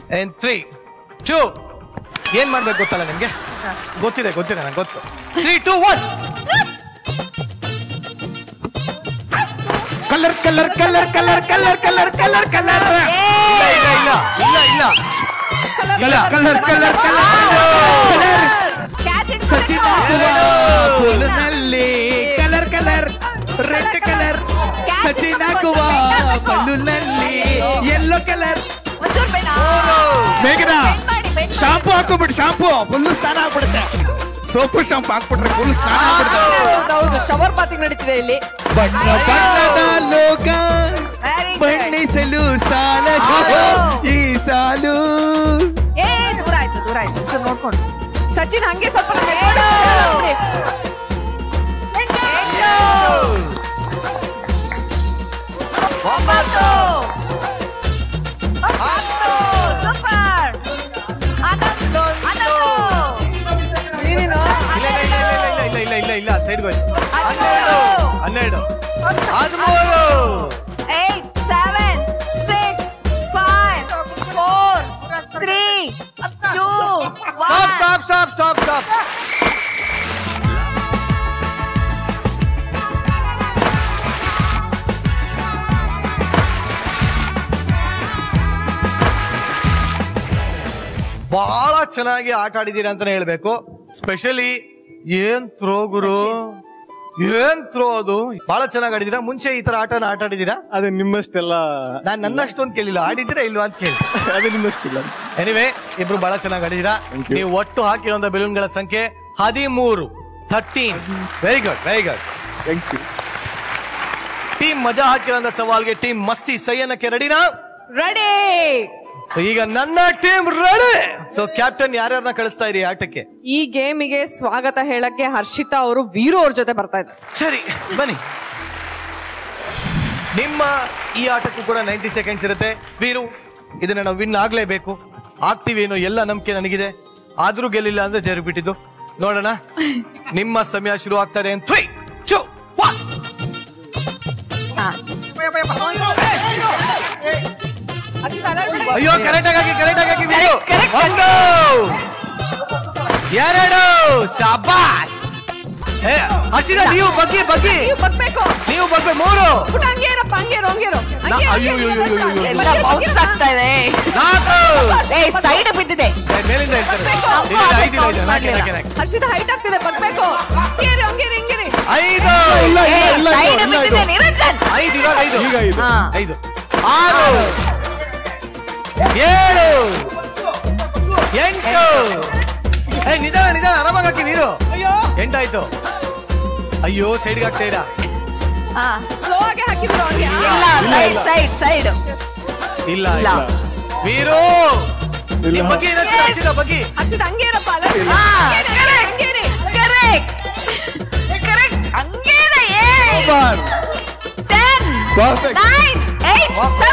And three two ಏನ್ ಮಾಡ್ಬೇಕು ಗೊತ್ತಲ್ಲ ನಿಮ್ಗೆ ಗೊತ್ತಿದೆ ಗೊತ್ತಿದೆ ನಂಗೆ ಗೊತ್ತು three two one colour colour colour colour colour colour colour colour ಇಲ್ಲ ಇಲ್ಲ ಇಲ್ಲ ಇಲ್ಲ ಇಲ್ಲ ಇಲ್ಲ ಕಲರ್ ಕಲರ್ ಕಲರ್ ಸಚಿನ್ ಪುಲ್ನಲ್ಲಿ colour colour red colour Sachin ಹಾಕುವ ಪಲ್ಲುನಲ್ಲಿ ಯೆಲ್ಲೋ ಕಲರ್ ಒಂಚೂರು ಬೇಡ ಬೇಗನ Bend ಮಾಡಿ, bend ಮಾಡಿ. ಶಾಂಪು ಹಾಕೋಬಿಟ್ಟು ಶಾಂಪು ಫುಲ್ ಸ್ನಾನ ಆಗ್ಬಿಡುತ್ತೆ ಸೋಪು ಶಾಂಪು ಹಾಕ್ಬಿಟ್ರೆ ಫುಲ್ ಸ್ನಾನ ಆಗ್ಬಿಡುತ್ತೆ ಹೌದು ಶವರ್ ಪಾತಿಗೆ ನಡೀತಿದೆ ಇಲ್ಲಿ ಬಣ್ಣ ಬಣ್ಣದ ಲೋಕ Very good. ಬಣ್ಣಿಸಲು ಸಾಲ ಈ ಸಾಲು ಏ ದೂರ ಆಯ್ತು ದೂರ ಆಯ್ತು ಒಂಚೂರು ನೋಡ್ಕೊಂಡು ಸಚಿನ್ ಹಂಗೆ ಸ್ವಲ್ಪ ನಮ್ಮ ಎದುರುಗಡೆ ಎಂಟು. ಒಂಬತ್ತು. ಹತ್ತು. ಸೂಪರ್. ಹನ್ನೊಂದು. ಹನ್ನೊಂದು. ನೀನೇನು? ಇಲ್ಲ ಇಲ್ಲ ಇಲ್ಲ ಇಲ್ಲ ಇಲ್ಲ ಇಲ್ಲ ಇಲ್ಲ ಸೈಡ್ ಹೋಯ್ತು ಹನ್ನೆರಡು ಹನ್ನೆರಡು ಹದಿಮೂರು Eight, seven, six, five, four, three, two, stop one. Stop stop stop stop ಬಹಳ ಚೆನ್ನಾಗಿ ಆಟ ಆಡಿದೀರ ಅಂತಾನೆ ಹೇಳ್ಬೇಕು ಸ್ಪೆಷಲಿ ಏನ್ ಥ್ರೋ ಗುರು ಏನ್ ಥ್ರೋ ಅದು ಬಹಳ ಚೆನ್ನಾಗಿ ಆಡಿದೀರಾ ಮುಂಚೆ ಈ ತರ ಆಟನ ಆಟ ಆಡಿದೀರಾ ಅದು ನಿಮ್ಮಷ್ಟೆಲ್ಲ ನಾನ್ ನನ್ನಷ್ಟೊಂದು ಕೇಳಿಲ್ಲ ಆಡಿದ್ದೀರಾ ಇಲ್ವಾ ಅಂತ ಕೇಳಿ ಅದು ನಿಮ್ಮಷ್ಟಿಲ್ಲ ಎನಿವೆ ಇಬ್ರು ಬಹಳ ಚೆನ್ನಾಗಿ ಆಡಿದೀರಾ ನೀವು ಒಟ್ಟು ಹಾಕಿರುವಂತ ಬೆಲೂನ್ಗಳ ಸಂಖ್ಯೆ ಹದಿಮೂರು thirteen very good very good thank you team ಮಜಾ ಹಾಕಿರೋಂತ ಸವಾಲ್ಗೆ ಟೀಮ್ ಮಸ್ತಿ ಸೈ ಅನ್ನಕ್ಕೆ ರೆಡಿನಾ Ready. ಈಗ ನನ್ನ ಟೀಮ್ ರೆಡಿ ಸೊ ಕ್ಯಾಪ್ಟನ್ ಯಾರ್ಯಾರನ್ನ ಕಳಿಸ್ತಾ ಇರಿ ಆಟಕ್ಕೆ ಈ ಗೇಮಿಗೆ ಸ್ವಾಗತ ಹೇಳಕ್ಕೆ ಹರ್ಷಿತಾ ಅವರು ವೀರು ಅವ್ರ ಜೊತೆ ಬರ್ತಾ ಇದ್ದಾರೆ ಸರಿ ಬನ್ನಿ ನಿಮ್ಮ ಈ ಆಟಕ್ಕೂ ಕೂಡ ನೈಂಟಿ ಸೆಕೆಂಡ್ಸ್ ಇರುತ್ತೆ ವೀರು ಇದನ್ನ ನಾವು ವಿನ್ ಆಗ್ಲೇಬೇಕು ಆಗ್ತೀವಿ ಏನೋ ಎಲ್ಲ ನಂಬಿಕೆ ನನಗಿದೆ ಆದ್ರೂ ಗೆಲ್ಲಿಲ್ಲ ಅಂದ್ರೆ ಜರು ಬಿಟ್ಟಿದ್ದು ನೋಡೋಣ ನಿಮ್ಮ ಸಮಯ ಶುರು ಆಗ್ತದೆ ತ್ರೀ ಟೂ ಒನ್ ಅಯ್ಯೋ ಕರೆಕ್ಟ್ ಆಗಿ ಕರೆಕ್ಟ್ ಆಗಿ ವೀರು ಒಂದು ಎರಡು ಶಾಬಾಸ್ ಏ, ಹಸಿದ ನೀವು ಬಗ್ಗಿ ಬಗ್ಗಿ ನೀವು ಬಗ್ಬೇಕು ನೀವು ಬಗ್ಗೆ ಮೂರು ಪುಟ ಹಂಗೆ ಇರಪ್ಪ ಹಂಗೆ ಇರು ಹಂಗೆ ಇರು ಹಂಗೆ ನಾ- ಇರು, ಅಯ್ಯೋ, ಹಂಗೆ ಅಯ್ಯೋ, ಇರು, ಅಯ್ಯೋ, ಹಂಗೆ ಅಯ್ಯೋ, ಇರು, ಅಯ್ಯೋ. ಹಂಗೆ ಇರು, ಬೌನ್ಸ್ ಆಗ್ತಾ ಇದೆ ನಾಲ್ಕು ಏ ಸೈಡ್ ಬಿದ್ದಿದೆ ಏ, ಮೇಲಿಂದ ಹೇಳ್ತಾರೆ ಬರ್ಬೇಕು. ಇಲ್ಲ, ಇಲ್ಲ, ಐದು ಇಲ್ಲ, ಐದು, ನಾಲ್ಕು, ನಾಲ್ಕು, ನಾಲ್ಕು. ಹರ್ಷಿತಾ ಹೈಟ್ ಆಗ್ತಿದೆ ಬಗ್ಬೇಕು ಹಂಗೆ ಇರು ಹಂಗೆ ಇರು ಹಿಂಗೆ ಇರು ಐದು ಇಲ್ಲ ಏ ಇಲ್ಲ ಇಲ್ಲ ಸೈಡ್ ಇಲ್ಲ ಬಿದ್ದಿದೆ ಇದು. ನಿರಂಜನ್ ಐದು ಇವಾಗ ಐದು ಈಗ ಐದು ಹಾ ಐದು ಆರು ಏಳು ಎಂಟು ಏ ನಿಧಾನ ನಿಧಾನ ಆರಾಮಾಗಿ ಹಾಕಿ ನೀರು ಎಂಟಾಯ್ತು ಅಯ್ಯೋ ಸೈಡ್ಗೆ ಹಾಕ್ತಾ ಇರಾ ಹಾ ಸ್ಲೋ ಆಗಿ ಹಾಕಿದ್ರು ಹಂಗೆ ಆ. ಇಲ್ಲ ಸೈಡ್ ಸೈಡ್ ಸೈಡ್ ಇಲ್ಲ ಇಲ್ಲ. ಇಲ್ಲ ವೀರು ಇಲ್ಲ. ನಿಮ್ ಬಗ್ಗೆ ಏನಾದ್ರು ಹಸಿದ ಬಗ್ಗೆ ಹರ್ಷಿತಾ ಹಂಗೆ ಇರಪ್ಪ ಅಲ್ಲ ಹಾ ಹಂಗೆ ಇರು, ಹಂಗೆ ಇರು. ಕರೆಕ್ಟ್ ಕರೆಕ್ಟ್ ಹಂಗೇನೆ super ten perfect nine eight